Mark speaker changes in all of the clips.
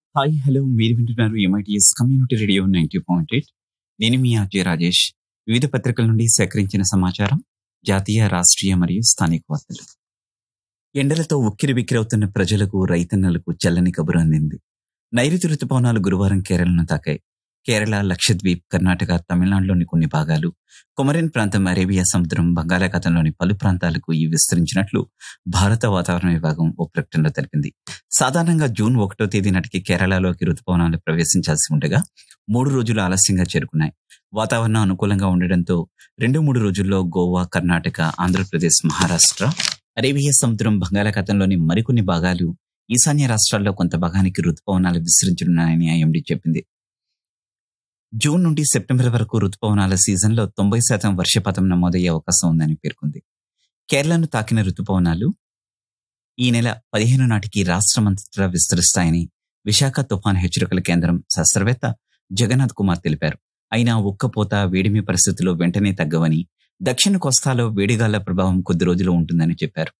Speaker 1: hi hello మీరు వింటున్నారు MITS community radio ninety point eight నేను మీ ఆర్జే రాజేష్ వివిధ పత్రికల నుండి సేకరించిన సమాచారం జాతీయ రాష్ట్రీయ మరియు స్థానిక వార్తలు ఎండలతో ఉక్కిరి బిక్కిరవుతున్న ప్రజలకు రైతన్నలకు చల్లని కబురు అందింది నైరుతి రుతుపవనాలు గురువారం కేరళను తాకాయి కేరళ లక్షద్వీప్ కర్ణాటక తమిళనాడులోని కొన్ని భాగాలు కొమరిన్ ప్రాంతం అరేబియా సముద్రం బంగాళాఖాతంలోని పలు ప్రాంతాలకు ఈ విస్తరించినట్లు భారత వాతావరణ విభాగం ఓ ప్రకటనలో తెలిపింది సాధారణంగా జూన్ ఒకటో తేదీ నాటికి కేరళలోకి రుతుపవనాలు ప్రవేశించాల్సి ఉండగా మూడు రోజులు ఆలస్యంగా చేరుకున్నాయి వాతావరణం అనుకూలంగా ఉండడంతో రెండు మూడు రోజుల్లో గోవా కర్ణాటక ఆంధ్రప్రదేశ్ మహారాష్ట్ర అరేబియా సముద్రం బంగాళాఖాతంలోని మరికొన్ని భాగాలు ఈశాన్య రాష్ట్రాల్లో కొంత భాగానికి రుతుపవనాలు విస్తరించనున్నాయని ఐఎండీ చెప్పింది జూన్ నుండి సెప్టెంబర్ వరకు రుతుపవనాల సీజన్లో తొంభై శాతం వర్షపాతం నమోదయ్యే అవకాశం ఉందని పేర్కొంది కేరళను తాకిన రుతుపవనాలు ఈ నెల పదిహేను నాటికి రాష్ట్రమంతటా విస్తరిస్తాయని విశాఖ తుఫాన్ హెచ్చరికల కేంద్రం శాస్త్రవేత్త జగన్నాథ్ కుమార్ తెలిపారు అయినా ఉక్కపోత వేడిమి పరిస్థితులు వెంటనే తగ్గవని దక్షిణ కోస్తాలో వేడిగాళ్ల ప్రభావం కొద్ది రోజులు ఉంటుందని చెప్పారు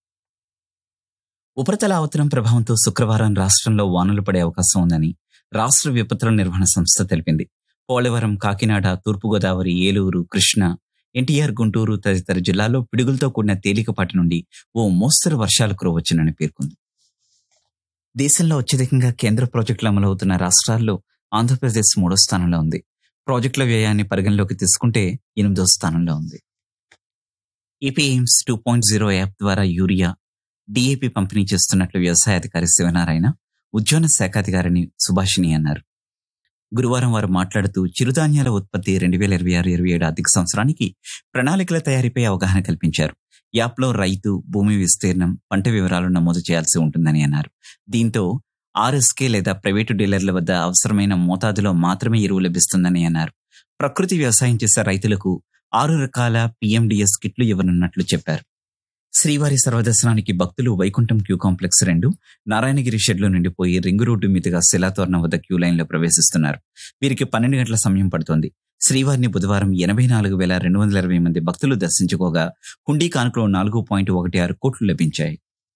Speaker 1: ఉపరితల అవతరం ప్రభావంతో శుక్రవారం రాష్ట్రంలో వానలు పడే అవకాశం ఉందని రాష్ట్ర విపత్తుల నిర్వహణ సంస్థ తెలిపింది పోలవరం కాకినాడ తూర్పుగోదావరి ఏలూరు కృష్ణ ఎన్టీఆర్ గుంటూరు తదితర జిల్లాల్లో పిడుగులతో కూడిన తేలికపాటి నుండి ఓ మోస్తరు వర్షాలు కురవచ్చునని పేర్కొంది దేశంలో అత్యధికంగా కేంద్ర ప్రాజెక్టులు అమలవుతున్న రాష్ట్రాల్లో ఆంధ్రప్రదేశ్ మూడో స్థానంలో ఉంది ప్రాజెక్టుల వ్యయాన్ని పరిగణలోకి తీసుకుంటే ఎనిమిదో స్థానంలో ఉంది ఈపీఎయిమ్స్ టూ పాయింట్ జీరో యాప్ ద్వారా యూరియా డిఏపి పంపిణీ చేస్తున్నట్లు వ్యవసాయ అధికారి శివనారాయణ ఉద్యాన శాఖాధికారిని సుభాషిణి అన్నారు గురువారం వారు మాట్లాడుతూ చిరుధాన్యాల ఉత్పత్తి రెండు వేల ఇరవై ఆరు ఇరవై ఏడు ఆర్థిక సంవత్సరానికి ప్రణాళికల తయారీపై అవగాహన కల్పించారు యాప్లో రైతు భూమి విస్తీర్ణం పంట వివరాలు నమోదు చేయాల్సి ఉంటుందని అన్నారు దీంతో ఆర్ఎస్కే లేదా ప్రైవేటు డీలర్ల వద్ద అవసరమైన మోతాదులో మాత్రమే ఎరువు లభిస్తుందని అన్నారు ప్రకృతి వ్యవసాయం చేసే రైతులకు ఆరు రకాల పిఎండిఎస్ కిట్లు ఇవ్వనున్నట్లు చెప్పారు శ్రీవారి సర్వదర్శనానికి భక్తులు వైకుంఠం క్యూ కాంప్లెక్స్ రెండు నారాయణగిరి షెడ్లో నిండిపోయి రింగు రోడ్డు మీదుగా శిలాతోరణం వద్ద క్యూ లైన్లో ప్రవేశిస్తున్నారు వీరికి పన్నెండు గంటల సమయం పడుతోంది శ్రీవారిని బుధవారం ఎనభై నాలుగు వేల రెండు వందల ఇరవై మంది భక్తులు దర్శించుకోగా హుండీ కానుకలో నాలుగు పాయింట్ ఒకటి ఆరు కోట్లు లభించాయి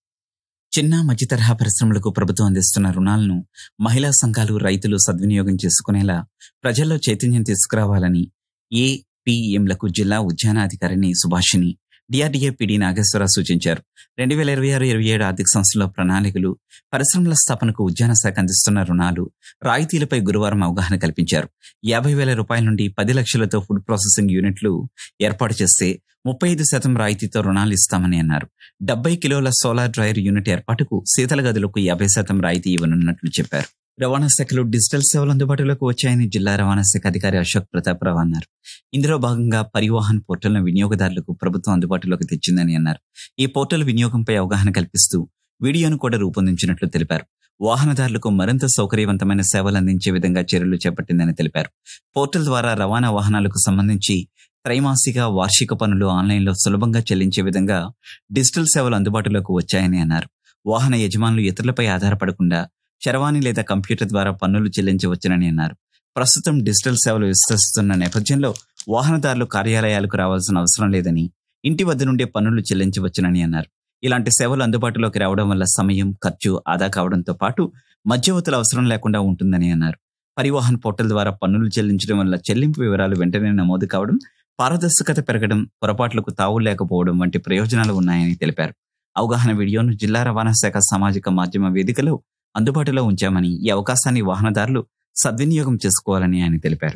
Speaker 1: చిన్న మధ్య తరహా పరిశ్రమలకు ప్రభుత్వం అందిస్తున్న రుణాలను మహిళా సంఘాలు రైతులు సద్వినియోగం చేసుకునేలా ప్రజల్లో చైతన్యం తీసుకురావాలని ఏపీఎంలకు జిల్లా ఉద్యానాధికారిని సుభాషిని డిఆర్డీఏ పిడి నాగేశ్వరరావు సూచించారు రెండు వేల ఇరవై ఆరు ఇరవై ఏడు ఆర్థిక సంవత్సరంలో ప్రణాళికలు పరిశ్రమల స్థాపనకు ఉద్యాన శాఖ అందిస్తున్న రుణాలు రాయితీలపై గురువారం అవగాహన కల్పించారు యాభై వేల రూపాయల నుండి పది లక్షలతో ఫుడ్ ప్రాసెసింగ్ యూనిట్లు ఏర్పాటు చేస్తే ముప్పై ఐదు శాతం రాయితీతో రుణాలు ఇస్తామని అన్నారు డెబ్బై కిలోల సోలార్ డ్రైయర్ యూనిట్ ఏర్పాటుకు శీతల గదులకు యాభై శాతం రాయితీ ఇవ్వనున్నట్లు చెప్పారు రవాణా శాఖలో డిజిటల్ సేవలు అందుబాటులోకి వచ్చాయని జిల్లా రవాణా శాఖ అధికారి అశోక్ ప్రతాపరావు అన్నారు ఇందులో భాగంగా పరివాహన్ పోర్టల్ను వినియోగదారులకు ప్రభుత్వం అందుబాటులోకి తెచ్చిందని అన్నారు ఈ పోర్టల్ వినియోగంపై అవగాహన కల్పిస్తూ వీడియోను కూడా రూపొందించినట్లు తెలిపారు వాహనదారులకు మరింత సౌకర్యవంతమైన సేవలు అందించే విధంగా చర్యలు చేపట్టిందని తెలిపారు పోర్టల్ ద్వారా రవాణా వాహనాలకు సంబంధించి త్రైమాసిక వార్షిక పనులు ఆన్లైన్లో సులభంగా చెల్లించే విధంగా డిజిటల్ సేవలు అందుబాటులోకి వచ్చాయని అన్నారు వాహన యజమానులు ఇతరులపై ఆధారపడకుండా చరవాణి లేదా కంప్యూటర్ ద్వారా పన్నులు చెల్లించవచ్చునని అన్నారు ప్రస్తుతం డిజిటల్ సేవలు విస్తరిస్తున్న నేపథ్యంలో వాహనదారులు కార్యాలయాలకు రావాల్సిన అవసరం లేదని ఇంటి వద్ద నుండే పన్నులు చెల్లించవచ్చునని అన్నారు ఇలాంటి సేవలు అందుబాటులోకి రావడం వల్ల సమయం ఖర్చు ఆదా కావడంతో పాటు మధ్యవర్తుల అవసరం లేకుండా ఉంటుందని అన్నారు పరివాహన్ పోర్టల్ ద్వారా పన్నులు చెల్లించడం వల్ల చెల్లింపు వివరాలు వెంటనే నమోదు కావడం పారదర్శకత పెరగడం పొరపాట్లకు తావు లేకపోవడం వంటి ప్రయోజనాలు ఉన్నాయని తెలిపారు అవగాహన వీడియోను జిల్లా రవాణా శాఖ సామాజిక మాధ్యమ వేదికలో అందుబాటులో ఉంచామని ఈ అవకాశాన్ని వాహనదారులు సద్వినియోగం చేసుకోవాలని ఆయన తెలిపారు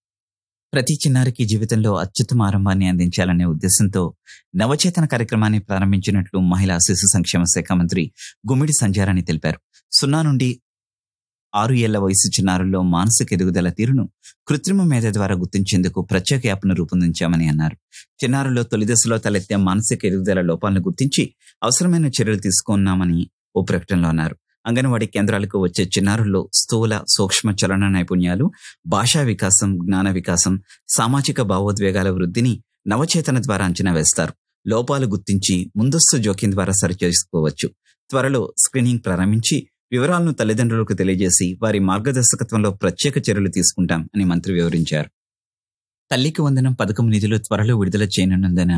Speaker 1: ప్రతి చిన్నారికి జీవితంలో అత్యుత్తమ ఆరంభాన్ని అందించాలనే ఉద్దేశంతో నవచేతన కార్యక్రమాన్ని ప్రారంభించినట్లు మహిళా శిశు సంక్షేమ శాఖ మంత్రి గుమ్మిడి సంజారాణి తెలిపారు సున్నా నుండి ఆరు ఏళ్ల వయసు చిన్నారుల్లో మానసిక ఎదుగుదల తీరును కృత్రిమ మేధ ద్వారా గుర్తించేందుకు ప్రత్యేక యాప్ను రూపొందించామని అన్నారు చిన్నారుల్లో తొలి దశలో తలెత్తే మానసిక ఎదుగుదల లోపాలను గుర్తించి అవసరమైన చర్యలు తీసుకున్నామని ఓ ప్రకటనలో అన్నారు అంగన్వాడీ కేంద్రాలకు వచ్చే చిన్నారుల్లో స్థూల సూక్ష్మ చలన నైపుణ్యాలు భాషా వికాసం జ్ఞాన వికాసం సామాజిక భావోద్వేగాల వృద్ధిని నవచేతన ద్వారా అంచనా వేస్తారు లోపాలు గుర్తించి ముందస్తు జోక్యం ద్వారా సరిచేసుకోవచ్చు త్వరలో స్క్రీనింగ్ ప్రారంభించి వివరాలను తల్లిదండ్రులకు తెలియజేసి వారి మార్గదర్శకత్వంలో ప్రత్యేక చర్యలు తీసుకుంటాం అని మంత్రి వివరించారు తల్లికి వందనం పథకం నిధులు త్వరలో విడుదల చేయనున్నందున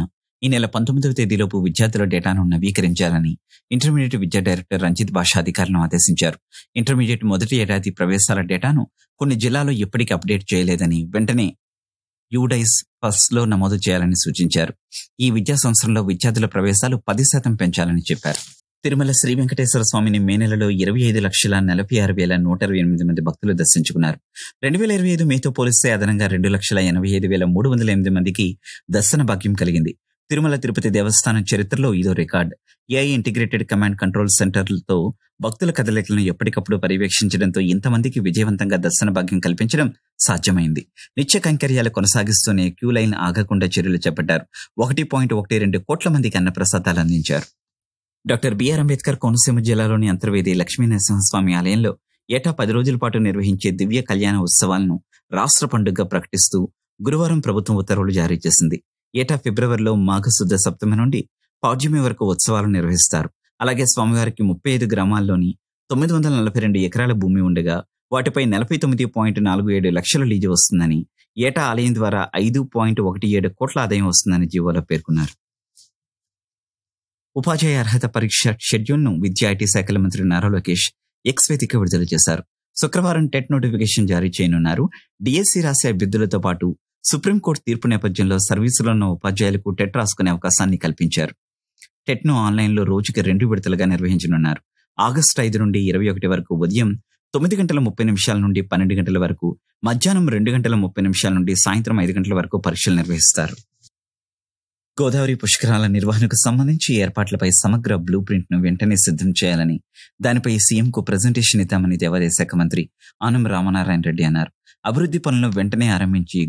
Speaker 1: ఈ నెల పంతొమ్మిదవ తేదీలోపు విద్యార్థుల డేటాను నవీకరించాలని ఇంటర్మీడియట్ విద్యా డైరెక్టర్ రంజిత్ భాషా అధికారులను ఆదేశించారు ఇంటర్మీడియట్ మొదటి ఏడాది ప్రవేశాల డేటాను కొన్ని జిల్లాల్లో ఇప్పటికీ అప్డేట్ చేయలేదని వెంటనే యూడైస్ ఫస్ట్ లో నమోదు చేయాలని సూచించారు ఈ విద్యా సంవత్సరంలో విద్యార్థుల ప్రవేశాలు పది శాతం పెంచాలని చెప్పారు తిరుమల శ్రీ వెంకటేశ్వర స్వామిని మే నెలలో ఇరవై ఐదు లక్షల నలభై ఆరు వేల నూట ఇరవై ఎనిమిది మంది భక్తులు దర్శించుకున్నారు రెండు వేల ఇరవై ఐదు మేతో పోలిస్తే అదనంగా రెండు లక్షల ఎనభై ఐదు వేల మూడు వందల ఎనిమిది మందికి దర్శన భాగ్యం కలిగింది తిరుమల తిరుపతి దేవస్థానం చరిత్రలో ఇదో record AI integrated command control సెంటర్లతో భక్తుల కదలికలను ఎప్పటికప్పుడు పర్యవేక్షించడంతో ఇంతమందికి విజయవంతంగా దర్శన భాగ్యం కల్పించడం సాధ్యమైంది నిత్య కైంకర్యాలు కొనసాగిస్తూనే క్యూ లైన్ ఆగకుండా చర్యలు చేపట్టారు ఒకటి పాయింట్ ఒకటి రెండు కోట్ల మందికి అన్నప్రసాదాలు అందించారు డాక్టర్ బిఆర్ అంబేద్కర్ కోనసీమ జిల్లాలోని అంతర్వేది లక్ష్మీ నరసింహస్వామి ఆలయంలో ఏటా పది రోజుల పాటు నిర్వహించే దివ్య కళ్యాణ ఉత్సవాలను రాష్ట్ర పండుగగా ప్రకటిస్తూ గురువారం ప్రభుత్వం ఉత్తర్వులు జారీ చేసింది ఏటా ఫిబ్రవరిలో మాఘశుద్ధ సప్తమి నుండి పౌర్ణమి వరకు ఉత్సవాలు నిర్వహిస్తారు అలాగే స్వామివారికి ముప్పై ఐదు గ్రామాల్లోని తొమ్మిది వందల నలభై రెండు ఎకరాల భూమి ఉండగా వాటిపై నలభై తొమ్మిది పాయింట్ నాలుగు ఏడు లక్షల లీజు వస్తుందని ఏటా ఆలయం ద్వారా ఐదు పాయింట్ ఒకటి ఏడు కోట్ల ఆదాయం వస్తుందని జీవోలో పేర్కొన్నారు ఉపాధ్యాయ అర్హత పరీక్ష షెడ్యూల్ను విద్యా ఐటీ శాఖల మంత్రి నారా లోకేష్ ఎక్స్ వేదిక విడుదల చేశారు శుక్రవారం టెట్ నోటిఫికేషన్ జారీ చేయనున్నారు డిఎస్సి రాసే అభ్యర్థులతో పాటు సుప్రీంకోర్టు తీర్పు నేపథ్యంలో సర్వీసులో ఉన్న ఉపాధ్యాయులకు టెట్ రాసుకునే అవకాశాన్ని కల్పించారు టెట్ ను ఆన్లైన్లో రోజుకి రెండు విడతలుగా నిర్వహించనున్నారు ఆగస్టు ఐదు నుండి ఇరవై ఒకటి వరకు ఉదయం తొమ్మిది గంటల ముప్పై నిమిషాల నుండి పన్నెండు గంటల వరకు మధ్యాహ్నం రెండు గంటల ముప్పై నిమిషాల నుండి సాయంత్రం ఐదు గంటల వరకు పరీక్షలు నిర్వహిస్తారు గోదావరి పుష్కరాల నిర్వహణకు సంబంధించి ఏర్పాట్లపై సమగ్ర బ్లూ ప్రింట్ ను వెంటనే సిద్ధం చేయాలని దానిపై సీఎం కు ప్రజెంటేషన్ ఇద్దామని దేవాదాయ శాఖ మంత్రి ఆనం రామనారాయణ రెడ్డి అన్నారు అభివృద్ధి పనులను వెంటనే ఆరంభించి